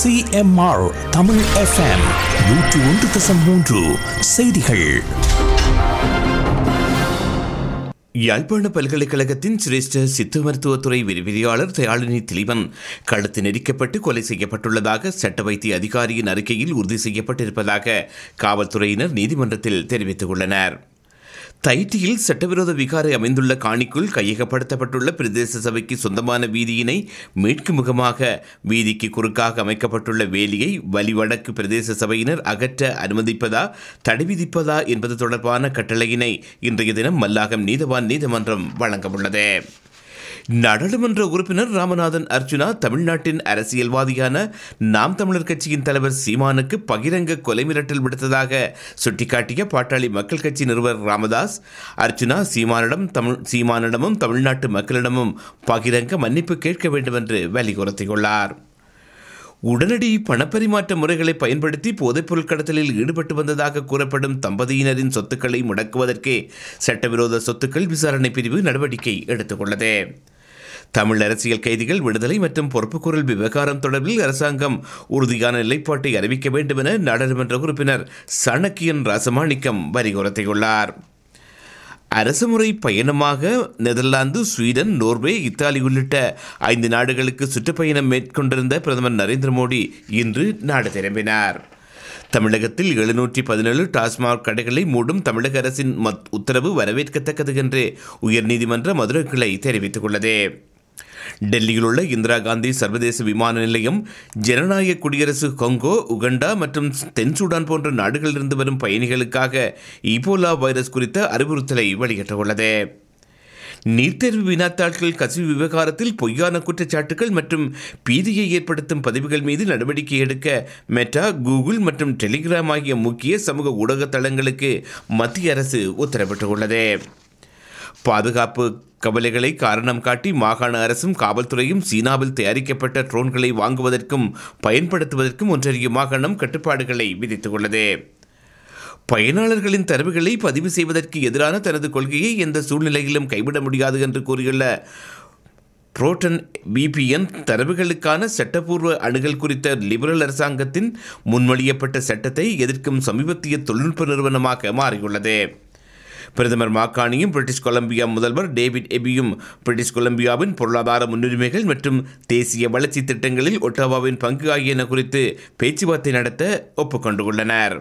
CMR Tamil FM நூற்று ஒன்று தசம் மூன்று செய்திகள் யாழ்ப்பாண பல்கலைக்கழகத்தின் சிரேஷ்ட சித்த மருத்துவத்துறை விரிவிரியாளர் தயாளினி திலீபன் கழுத்து நெரிக்கப்பட்டு கொலை செய்யப்பட்டுள்ளதாக சட்ட வைத்திய அதிகாரியின் அறிக்கையில் உறுதி செய்யப்பட்டிருப்பதாக காவல்துறையினர் நீதிமன்றத்தில் தெரிவித்துள்ளனர் தைட்டியில் சட்டவிரோத விகாரை அமைந்துள்ள காணிக்குள் கையகப்படுத்தப்பட்டுள்ள பிரதேச சபைக்கு சொந்தமான வீதியினை மேற்கு முகமாக வீதிக்கு குறுக்காக அமைக்கப்பட்டுள்ள வேலியை வலிவடக்கு பிரதேச சபையினர் அகற்ற அனுமதிப்பதா தடை விதிப்பதா என்பது தொடர்பான கட்டளையினை இன்றைய தினம் மல்லாகம் நீதவான் நீதிமன்றம் வழங்கவுள்ளது நாடாளுமன்ற உறுப்பினர் ராமநாதன் அர்ஜுனா தமிழ்நாட்டின் அரசியல்வாதியான நாம் தமிழர் கட்சியின் தலைவர் சீமானுக்கு பகிரங்க கொலை மிரட்டல் விடுத்ததாக சுட்டிக்காட்டிய பாட்டாளி மக்கள் கட்சி நிறுவனர் ராமதாஸ் அர்ஜுனா சீமானிடம் தமிழ் சீமானிடமும் தமிழ்நாட்டு மக்களிடமும் பகிரங்க மன்னிப்பு கேட்க வேண்டும் என்று வலியுறுத்தியுள்ளார் உடனடி பணப்பரிமாற்ற முறைகளை பயன்படுத்தி போதைப்பொருள் கடத்தலில் ஈடுபட்டு வந்ததாக கூறப்படும் தம்பதியினரின் சொத்துக்களை முடக்குவதற்கே சட்டவிரோத சொத்துக்கள் விசாரணை பிரிவு நடவடிக்கை எடுத்துள்ளது தமிழ் அரசியல் கைதிகள் விடுதலை மற்றும் பொறுப்புக்கூறல் விவகாரம் தொடர்பில் அரசாங்கம் உறுதியான நிலைப்பாட்டை அறிவிக்க வேண்டும் என நாடாளுமன்ற உறுப்பினர் சணக்கியன் ராசமாணிக்கம் வலியுறுத்தியுள்ளார் அரசுமுறை பயணமாக நெதர்லாந்து ஸ்வீடன் நோர்வே இத்தாலி உள்ளிட்ட ஐந்து நாடுகளுக்கு சுற்றுப்பயணம் மேற்கொண்டிருந்த பிரதமர் நரேந்திர மோடி இன்று நாடு திரும்பினார் தமிழகத்தில் எழுநூற்றி பதினேழு டாஸ்மாக் கடைகளை மூடும் தமிழக அரசின் மத் உத்தரவு வரவேற்கத்தக்கது என்று உயர்நீதிமன்ற மதுரை கிளை தெரிவித்துள்ளது டெல்லியில் உள்ள இந்திரா காந்தி சர்வதேச விமான நிலையம் ஜனநாயக குடியரசு கொங்கோ உகண்டா மற்றும் தென் சூடான் போன்ற நாடுகளிலிருந்து வரும் பயணிகளுக்காக ஈபோலா வைரஸ் குறித்த அறிவுறுத்தலை வெளியிட்டுள்ளது நீட் தேர்வு வினாத்தாள்கள் கசிவு விவகாரத்தில் பொய்யான குற்றச்சாட்டுகள் மற்றும் பீதியை ஏற்படுத்தும் பதிவுகள் மீது நடவடிக்கை எடுக்க மெட்டா கூகுள் மற்றும் டெலிகிராம் ஆகிய முக்கிய சமூக ஊடக தளங்களுக்கு மத்திய அரசு உத்தரவிட்டுள்ளது பாதுகாப்பு கவலைகளை காரணம் காட்டி மாகாண அரசும் காவல்துறையும் சீனாவில் தயாரிக்கப்பட்ட ட்ரோன்களை வாங்குவதற்கும் பயன்படுத்துவதற்கும் ஒன்றறிய மாகாணம் கட்டுப்பாடுகளை விதித்துள்ளது பயனாளர்களின் தரவுகளை பதிவு செய்வதற்கு எதிரான தனது கொள்கையை எந்த சூழ்நிலையிலும் கைவிட முடியாது என்று கூறியுள்ள புரோட்டன் பிபிஎன் தரவுகளுக்கான சட்டப்பூர்வ அணுகல் குறித்த லிபரல் அரசாங்கத்தின் முன்மொழியப்பட்ட சட்டத்தை எதிர்க்கும் சமீபத்திய தொழில்நுட்ப நிறுவனமாக மாறியுள்ளது பிரதமர் மாக்கானியும் பிரிட்டிஷ் கொலம்பியா முதல்வர் டேவிட் எபியும் பிரிட்டிஷ் கொலம்பியாவின் பொருளாதார முன்னுரிமைகள் மற்றும் தேசிய வளர்ச்சி திட்டங்களில் ஒட்டாவாவின் பங்கு ஆகியன குறித்து பேச்சுவார்த்தை நடத்த ஒப்புக்கொண்டுள்ளனர்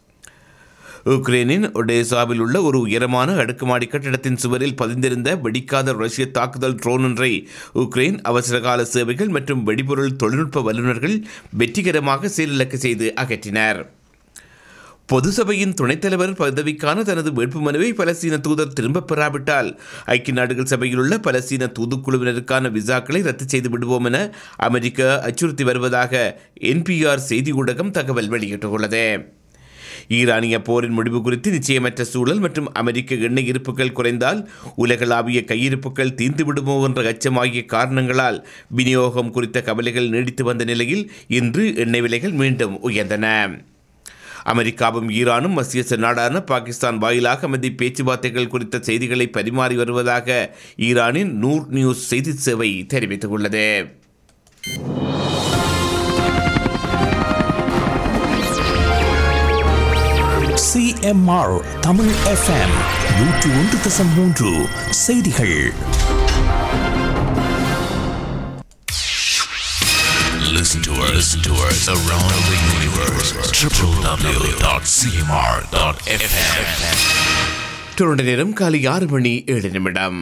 உக்ரைனின் ஒடேசாவில் உள்ள ஒரு உயரமான அடுக்குமாடி கட்டிடத்தின் சுவரில் பதிந்திருந்த வெடிக்காத ரஷ்ய தாக்குதல் ட்ரோன் ஒன்றை உக்ரைன் அவசரகால சேவைகள் மற்றும் வெடிபொருள் தொழில்நுட்ப வல்லுநர்கள் வெற்றிகரமாக செயலிழக்க செய்து அகற்றினர் பொது சபையின் துணைத் தலைவர் பதவிக்கான தனது வேட்புமனுவை பலஸ்தீன தூதர் திரும்பப் பெறாவிட்டால் ஐக்கிய நாடுகள் சபையில் உள்ள பலஸ்தீன தூதுக்குழுவினருக்கான விசாக்களை ரத்து செய்து விடுவோம் என அமெரிக்கா அச்சுறுத்தி வருவதாக என்பிஆர் செய்தி ஊடகம் தகவல் வெளியிட்டுள்ளது ஈரானிய போரின் முடிவு குறித்து நிச்சயமற்ற சூழல் மற்றும் அமெரிக்க எண்ணெய் இருப்புகள் குறைந்தால் உலகளாவிய கையிருப்புகள் தீர்ந்து விடுமோ என்ற அச்சம் ஆகிய காரணங்களால் விநியோகம் குறித்த கவலைகள் நீடித்து வந்த நிலையில் இன்று எண்ணெய் விலைகள் மீண்டும் உயர்ந்தன அமெரிக்காவும் ஈரானும் மத்தியஸ்த நாடான பாகிஸ்தான் வாயிலாக அமைதி பேச்சுவார்த்தைகள் குறித்த செய்திகளை பரிமாறி வருவதாக ஈரானின் நூர் நியூஸ் செய்தி சேவை தெரிவித்துள்ளது சிஎம்ஆர் தமிழ் எஃப்எம் நூற்று ஒன்று தசம் மூன்று செய்திகள் Listen to us, listen to us around the universe. www.cmr.fm. தொடர்ந்த நேரம் காலை ஆறு மணி ஏழு நிமிடம்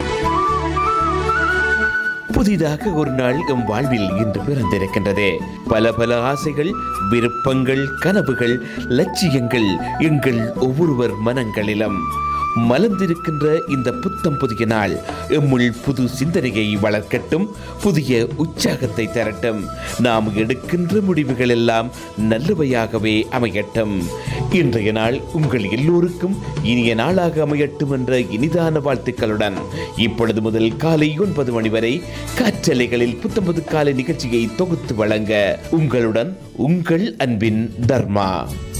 புதிதாக ஒரு நாள் எம் வாழ்வில் இன்று பிறந்திருக்கின்றது பல பல ஆசைகள் விருப்பங்கள் கனவுகள் லட்சியங்கள் எங்கள் ஒவ்வொருவர் மனங்களிலும் மலர்ந்திருக்கின்ற இந்த புத்தம் புதிய நாள் எம்முள் புது சிந்தனையை வளர்க்கட்டும் புதிய உற்சாகத்தை தரட்டும் நாம் எடுக்கின்ற முடிவுகள் எல்லாம் நல்லவையாகவே அமையட்டும் இன்றைய நாள் உங்கள் எல்லோருக்கும் இனிய நாளாக அமையட்டும் என்ற இனிதான வாழ்த்துக்களுடன் இப்பொழுது முதல் காலை ஒன்பது மணி வரை காற்றலைகளில் புத்தம்பது காலை நிகழ்ச்சியை தொகுத்து வழங்க உங்களுடன் உங்கள் அன்பின் தர்மா